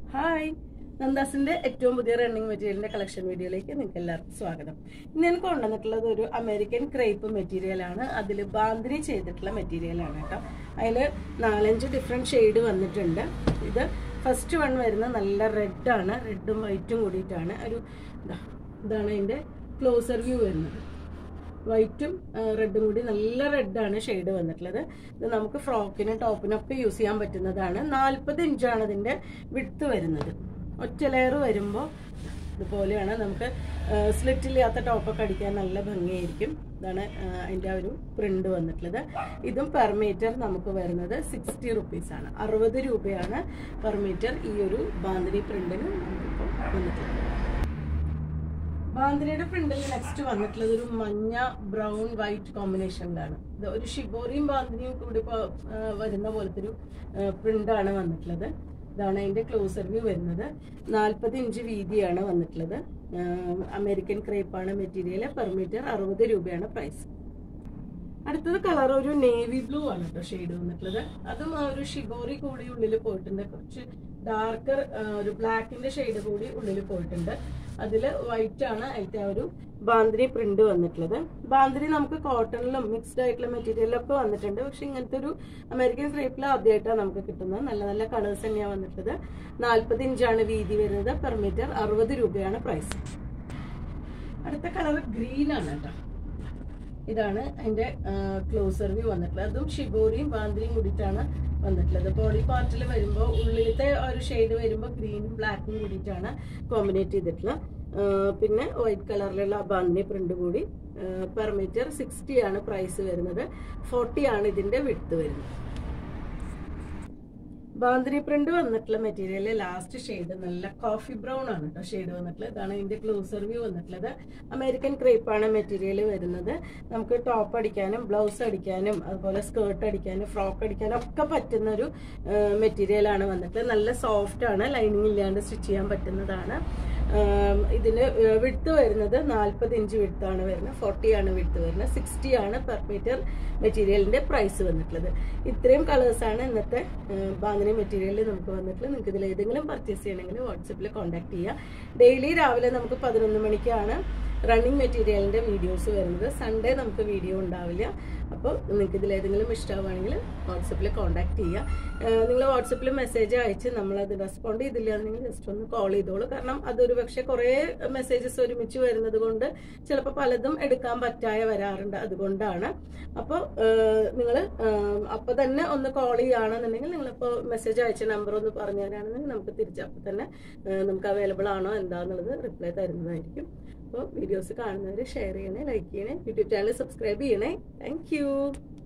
hi നന്ദാസിന്റെ ഏറ്റവും പുതിയ running മെറ്റീരിയലിന്റെ കളക്ഷൻ വീഡിയോയിലേക്ക് നിങ്ങൾക്ക് എല്ലാവർക്കും സ്വാഗതം ഇന്ന് ഞാൻ കൊണ്ടുവന്നിട്ടുള്ളത് ഒരു അമേരിക്കൻ ക്രേപ്പ് മെറ്റീരിയൽ ആണ് അതിൽ ബാന്തിനി ചെയ്തിട്ടുള്ള മെറ്റീരിയൽ ആണ് കേട്ടോ അതിൽ നാലഞ്ച് ഡിഫറെൻറ്റ് ഷെയ്ഡ് വന്നിട്ടുണ്ട് ഇത് ഫസ്റ്റ് വൺ വരുന്ന നല്ല റെഡ് ആണ് റെഡും വൈറ്റും കൂടിയിട്ടാണ് ഒരു ഇതാ, ഇതാണ് അതിന്റെ ക്ലോസർ വ്യൂ വരുന്നത് വൈറ്റും റെഡും കൂടി നല്ല റെഡാണ് ഷെയ്ഡ് വന്നിട്ടുള്ളത് ഇത് നമുക്ക് ഫ്രോക്കിനും ടോപ്പിനും ഒക്കെ യൂസ് ചെയ്യാൻ പറ്റുന്നതാണ് നാൽപ്പത് ഇഞ്ചാണ് ഇതിന്റെ വിട്ത് വരുന്നത് ഒറ്റ ലെയർ വരുമ്പോൾ ഇതുപോലെയാണ് നമുക്ക് സ്ലിറ്റ് ഇല്ലാത്ത ടോപ്പൊക്കെ അടിക്കാൻ നല്ല ഭംഗിയായിരിക്കും ഇതാണ് ആ, അതിന്റെ ആ ഒരു പ്രിന്റ് വന്നിട്ടുള്ളത് ഇതും പെർ മീറ്റർ നമുക്ക് വരുന്നത് സിക്സ്റ്റി റുപ്പീസ് ആണ് അറുപത് രൂപയാണ് പെർ മീറ്റർ ഈ ഒരു ബാന്തിനി പ്രിന്റിന് നമുക്കിപ്പോൾ വന്നിട്ടുള്ളത് ബാന്തിനിയുടെ പ്രിന്റിൽ നെക്സ്റ്റ് വന്നിട്ടുള്ളത് ഒരു മഞ്ഞ ബ്രൗൺ വൈറ്റ് കോമ്പിനേഷനിലാണ് ഇത് ഒരു ഷിബോറിയും ബാന്തിനിയും കൂടി പോ- ആ, വരുന്ന പോലത്തെ ഒരു പ്രിന്റാണ് വന്നിട്ടുള്ളത് ഇതാണ് അതിന്റെ ക്ലോസർ വ്യൂ വരുന്നത് നാൽപ്പത് ഇഞ്ച് വീതിയാണ് വന്നിട്ടുള്ളത് ആ, അമേരിക്കൻ ക്രേപ്പാണ് മെറ്റീരിയൽ പെർ മീറ്റർ അറുപത് രൂപയാണ് പ്രൈസ് അടുത്തത് കളർ ഒരു നേവി ബ്ലൂ ആണ് കേട്ടോ ഷെയ്ഡ് വന്നിട്ടുള്ളത് അതും ആ ഒരു ഷിബോറി കൂടി ഉള്ളിൽ പോയിട്ടുണ്ട് കുറച്ച് ഡാർക്കർ ഒരു ബ്ലാക്കിന്റെ ഷെയ്ഡ് കൂടി ഉള്ളിൽ പോയിട്ടുണ്ട് അതിൽ വൈറ്റ് ആണ് അതിന്റെ ആ ഒരു ബാന്തിനി പ്രിന്റ് വന്നിട്ടുള്ളത് ബാന്തിനി നമുക്ക് കോട്ടണിലും മിക്സ്ഡ് ആയിട്ടുള്ള മെറ്റീരിയലൊക്കെ വന്നിട്ടുണ്ട് പക്ഷെ ഇങ്ങനത്തെ ഒരു അമേരിക്കൻ ക്രേപ്പിൽ ആദ്യമായിട്ടാണ് നമുക്ക് കിട്ടുന്നത് നല്ല നല്ല കളേഴ്സ് തന്നെയാണ് വന്നിട്ടുള്ളത് നാൽപ്പത് ഇഞ്ചാണ് വീതി വരുന്നത് പെർ മീറ്റർ അറുപത് രൂപയാണ് പ്രൈസ് അടുത്ത കളർ ഗ്രീൻ ആണ് കേട്ടോ ഇതാണ് അതിന്റെ ക്ലോസർ വ്യൂ വന്നിട്ടുള്ളത് അതും ഷിബോറിയും ബാന്തിരിയും കൂടിയിട്ടാണ് വന്നിട്ടുള്ളത് ബോഡി പാർട്ടിൽ വരുമ്പോൾ ഉള്ളിലത്തെ ആ ഒരു ഷെയ്ഡ് വരുമ്പോൾ ഗ്രീനും ബ്ലാക്കും കൂടിയിട്ടാണ് കോമ്പിനേറ്റ് ചെയ്തിട്ടുള്ളത് ആ, പിന്നെ വൈറ്റ് കളറിലുള്ള ബാന്തിനി പ്രിന്റ് കൂടി പെർ മീറ്റർ സിക്സ്റ്റി ആണ് പ്രൈസ് വരുന്നത് ഫോർട്ടി ആണ് ഇതിന്റെ വിട്ത് വരുന്നത് ബാന്തിനി പ്രിന്റ് വന്നിട്ടുള്ള മെറ്റീരിയൽ ലാസ്റ്റ് ഷെയ്ഡ് നല്ല കോഫി ബ്രൗൺ ആണ് കേട്ടോ ഷെയ്ഡ് വന്നിട്ടുള്ളത് ഇതാണ് ഇതിന്റെ ക്ലോസർ വ്യൂ വന്നിട്ടുള്ളത് അമേരിക്കൻ ക്രേപ്പ് ആണ് മെറ്റീരിയൽ വരുന്നത് നമുക്ക് ടോപ്പ് അടിക്കാനും ബ്ലൗസ് അടിക്കാനും അതുപോലെ സ്കേർട്ട് അടിക്കാനും ഫ്രോക്ക് അടിക്കാനും ഒക്കെ പറ്റുന്ന ഒരു മെറ്റീരിയൽ ആണ് വന്നിട്ടുള്ളത് നല്ല സോഫ്റ്റ് ആണ് ലൈനിങ് ഇല്ലാണ്ട് സ്റ്റിച്ച് ചെയ്യാൻ പറ്റുന്നതാണ് ആം, ഇതിന് വിട്ത് വരുന്നത് നാൽപ്പത് ഇഞ്ച് വിട്താണ് വരുന്നത് ഫോർട്ടി ആണ് വിട്ത് വരുന്നത് സിക്സ്റ്റി ആണ് പെർ മീറ്റർ മെറ്റീരിയലിന്റെ പ്രൈസ് വന്നിട്ടുള്ളത് ഇത്രയും കളേഴ്സ് ആണ് ഇന്നത്തെ ബാന്തിനി മെറ്റീരിയലിൽ നമുക്ക് വന്നിട്ടുള്ളത് നിങ്ങൾക്ക് ഇതിൽ ഏതെങ്കിലും പർച്ചേസ് ചെയ്യണമെങ്കിൽ വാട്സപ്പിൽ കോൺടാക്ട് ചെയ്യുക ഡെയിലി രാവിലെ നമുക്ക് പതിനൊന്ന് മണിക്കാണ് റണ്ണിങ് മെറ്റീരിയലിന്റെ വീഡിയോസ് വരുന്നത് സൺഡേ നമുക്ക് വീഡിയോ ഉണ്ടാവില്ല അപ്പോൾ നിങ്ങൾക്ക് ഇതിൽ ഏതെങ്കിലും ഇഷ്ടമാവുകയാണെങ്കിൽ വാട്സപ്പിൽ കോൺടാക്ട് ചെയ്യുക നിങ്ങൾ വാട്സപ്പിൽ മെസ്സേജ് അയച്ച് നമ്മളത് റെസ്പോണ്ട് ചെയ്തില്ല എന്നുണ്ടെങ്കിൽ ജസ്റ്റ് ഒന്ന് കോൾ ചെയ്തോളൂ കാരണം അതൊരു പക്ഷേ കുറേ മെസ്സേജസ് ഒരുമിച്ച് വരുന്നത് കൊണ്ട് ചിലപ്പോൾ പലതും എടുക്കാൻ പറ്റാതെ വരാറുണ്ട് അതുകൊണ്ടാണ് അപ്പോൾ നിങ്ങൾ അപ്പോൾ തന്നെ ഒന്ന് കോൾ ചെയ്യുകയാണെന്നുണ്ടെങ്കിൽ നിങ്ങളിപ്പോൾ മെസ്സേജ് അയച്ച നമ്പർ ഒന്ന് പറഞ്ഞു തരാണെന്നുണ്ടെങ്കിൽ നമുക്ക് തിരിച്ചപ്പോൾ തന്നെ ആ, നമുക്ക് അവൈലബിൾ ആണോ എന്താന്നുള്ളത് റിപ്ലൈ തരുന്നതായിരിക്കും അപ്പോൾ വീഡിയോസ് കാണുന്നവർ ഷെയർ ചെയ്യണേ ലൈക്ക് ചെയ്യണേ യൂട്യൂബ് ചാനൽ സബ്സ്ക്രൈബ് ചെയ്യണേ താങ്ക്